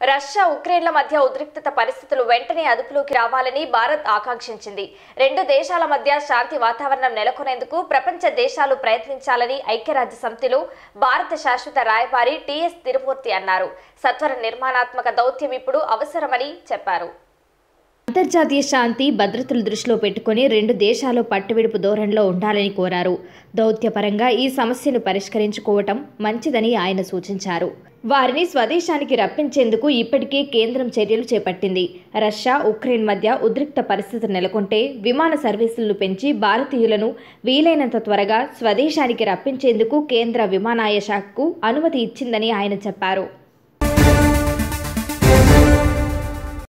Russia ఉక్రెయిన్ల మధ్య ఉద్రిక్తత పరిస్థితులు వెంటనే అదుపులోకి రావాలని భారత్ ఆకాంక్షించింది రెండు దేశాల మధ్య శాంతి వాతావరణం నెలకొనేందుకు ప్రపంచ దేశాలు ప్రయత్నించాలని ఐక్యరాజ్య సమితిలో భారత శాశ్వత రాయబారి టిఎస్ తిరుమూర్తి అన్నారు సత్వర నిర్మాణాత్మక దౌత్యం ఇప్పుడు అవసరమని చెప్పారు అంతర్జాతీయ శాంతి భద్రతలు దృష్టిలో పెట్టుకుని రెండు దేశాలు పట్టువిడుపు ధోరణిలో ఉండాలని కోరారు దౌత్యపరంగా ఈ సమస్యను పరిష్కరించుకోవటం మంచిదని ఆయన సూచించారు వారిని స్వదేశానికి రప్పించేందుకు ఇప్పటికే కేంద్రం చర్యలు చేపట్టింది రష్యా ఉక్రెయిన్ మధ్య ఉద్రిక్త పరిస్థితి నెలకొంటే విమాన సర్వీసులను పెంచి భారతీయులను వీలైనంత త్వరగా స్వదేశానికి రప్పించేందుకు కేంద్ర విమానాయ శాఖకు అనుమతి ఇచ్చిందని ఆయన చెప్పారు